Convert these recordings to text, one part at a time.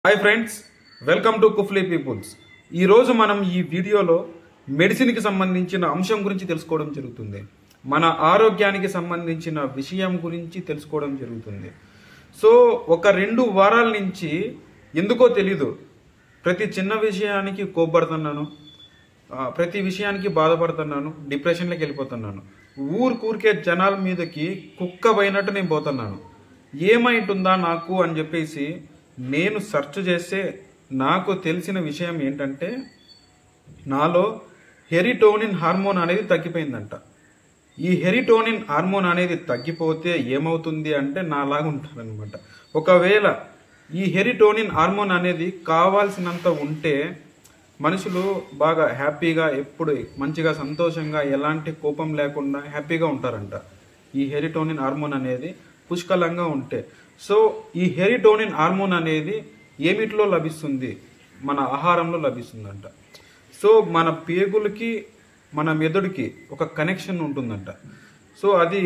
hi friends welcome to కుఫ్లీ peoples ఈరోజు మనం ఈ వీడియోలో మెడిసిన్కి సంబంధించిన అంశం గురించి తెలుసుకోవడం జరుగుతుంది మన ఆరోగ్యానికి సంబంధించిన విషయం గురించి తెలుసుకోవడం జరుగుతుంది సో ఒక రెండు వారాల నుంచి ఎందుకో తెలీదు ప్రతి చిన్న విషయానికి కోప్పడుతున్నాను ఆ, ప్రతి విషయానికి బాధపడుతున్నాను డిప్రెషన్లోకి వెళ్ళిపోతున్నాను ఊరికూరికే జనాల మీదకి కుక్క పోయినట్టు నేను పోతున్నాను ఏమైంటుందా నాకు అని చెప్పేసి నేను సెర్చ్ చేస్తే నాకు తెలిసిన విషయం ఏంటంటే నాలో హెరిటోనిన్ హార్మోన్ అనేది తగ్గిపోయిందంట ఈ హెరిటోనిన్ హార్మోన్ అనేది తగ్గిపోతే ఏమవుతుంది అంటే నాలాగా ఉంటారనమాట ఒకవేళ ఈ హెరిటోనిన్ హార్మోన్ అనేది కావాల్సినంత ఉంటే మనుషులు బాగా హ్యాపీగా ఎప్పుడు మంచిగా సంతోషంగా ఎలాంటి కోపం లేకుండా హ్యాపీగా ఉంటారంట ఈ హెరిటోనిన్ హార్మోన్ అనేది పుష్కలంగా ఉంటే సో ఈ హెరిటోనిన్ హార్మోన్ అనేది ఏమిటిలో లభిస్తుంది మన ఆహారంలో లభిస్తుందంట సో మన పేగులకి మన మెదడుకి ఒక కనెక్షన్ ఉంటుందంట సో అది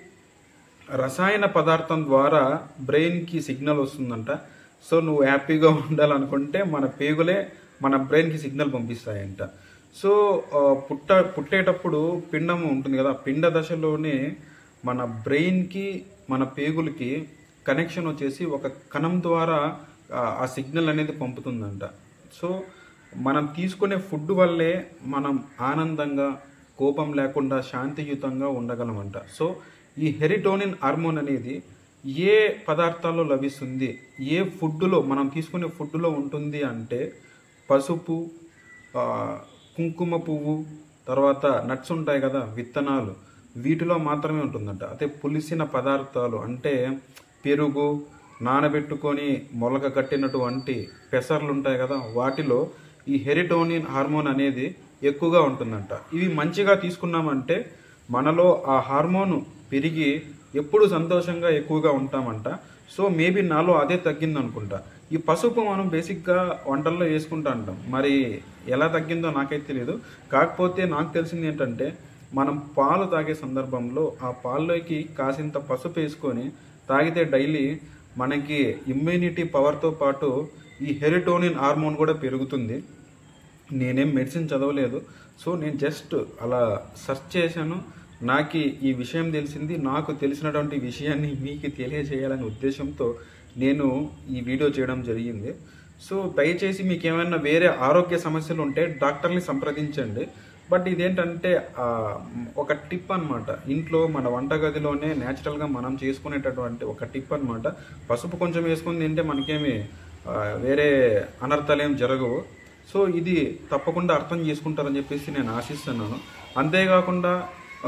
రసాయన పదార్థం ద్వారా బ్రెయిన్కి సిగ్నల్ వస్తుందంట సో నువ్వు హ్యాపీగా ఉండాలనుకుంటే మన పేగులే మన బ్రెయిన్కి సిగ్నల్ పంపిస్తాయంట సో ఆ, పుట్ట పుట్టేటప్పుడు పిండం ఉంటుంది కదా పిండ దశలోనే మన బ్రెయిన్కి మన పేగులకి కనెక్షన్ వచ్చేసి ఒక కణం ద్వారా ఆ, ఆ సిగ్నల్ అనేది పంపుతుందంట సో మనం తీసుకునే ఫుడ్ వల్లే మనం ఆనందంగా కోపం లేకుండా శాంతియుతంగా ఉండగలమంట సో ఈ హెరిటోనిన్ హార్మోన్ అనేది ఏ పదార్థాల్లో లభిస్తుంది ఏ ఫుడ్లో మనం తీసుకునే ఫుడ్లో ఉంటుంది అంటే పసుపు ఆ, కుంకుమ పువ్వు తర్వాత నట్స్ ఉంటాయి కదా విత్తనాలు వీటిలో మాత్రమే ఉంటుందంట అదే పులిసిన పదార్థాలు అంటే పెరుగు నానబెట్టుకొని మొలక కట్టినటువంటి పెసర్లు ఉంటాయి కదా వాటిలో ఈ హెరిటోనిన్ హార్మోన్ అనేది ఎక్కువగా ఉంటుందంట ఇవి మంచిగా తీసుకున్నామంటే మనలో ఆ హార్మోన్ పెరిగి ఎప్పుడు సంతోషంగా ఎక్కువగా ఉంటామంట సో మేబీ నాలో అదే తగ్గింది అనుకుంటా ఈ పసుపు మనం బేసిక్గా వంటల్లో వేసుకుంటా అంటాం మరి ఎలా తగ్గిందో నాకైతే తెలియదు కాకపోతే నాకు తెలిసింది ఏంటంటే మనం పాలు తాగే సందర్భంలో ఆ పాల్లోకి కాసింత పసుపు వేసుకొని తాగితే డైలీ మనకి ఇమ్యూనిటీ పవర్తో పాటు ఈ హెరిటోనిన్ హార్మోన్ కూడా పెరుగుతుంది నేనేం మెడిసిన్ చదవలేదు సో నేను జస్ట్ అలా సెర్చ్ చేశాను నాకు ఈ విషయం తెలిసింది నాకు తెలిసినటువంటి విషయాన్ని మీకు తెలియజేయాలనే ఉద్దేశంతో నేను ఈ వీడియో చేయడం జరిగింది సో దయచేసి మీకు ఏమైనా వేరే ఆరోగ్య సమస్యలు ఉంటే డాక్టర్ని సంప్రదించండి బట్ ఇదేంటంటే ఆ, ఒక టిప్ అన్నమాట ఇంట్లో మన వంటగదిలోనే న్యాచురల్గా మనం చేసుకునేటటువంటి ఒక టిప్ అన్నమాట పసుపు కొంచెం వేసుకుని తింటే మనకేమి ఆ, వేరే అనర్థాలు ఏం జరగవు సో ఇది తప్పకుండా అర్థం చేసుకుంటారని చెప్పేసి నేను ఆశిస్తున్నాను అంతేకాకుండా ఆ,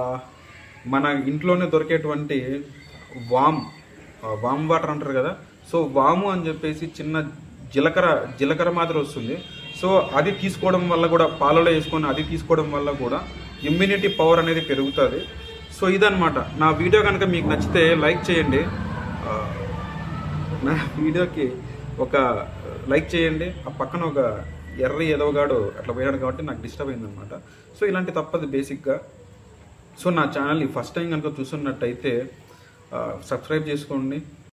మన ఇంట్లోనే దొరికేటువంటి వామ్ ఆ, వామ్ వాటర్ అంటారు కదా సో వాము అని చెప్పేసి చిన్న జీలకర్ర జీలకర్ర మాదిరి వస్తుంది సో అది తీసుకోవడం వల్ల కూడా పాలలో వేసుకొని అది తీసుకోవడం వల్ల కూడా ఇమ్యూనిటీ పవర్ అనేది పెరుగుతుంది సో ఇదన్నమాట నా వీడియో కనుక మీకు నచ్చితే లైక్ చేయండి ఆ, నా వీడియోకి ఒక లైక్ చేయండి ఆ పక్కన ఒక ఎర్ర ఎదవగాడు అట్లా పోయాడు కాబట్టి నాకు డిస్టర్బ్ అయిందనమాట సో ఇలాంటి తప్పదు బేసిక్గా సో నా ఛానల్ని ఫస్ట్ టైం కనుక చూస్తున్నట్టయితే ఆ, సబ్స్క్రైబ్ చేసుకోండి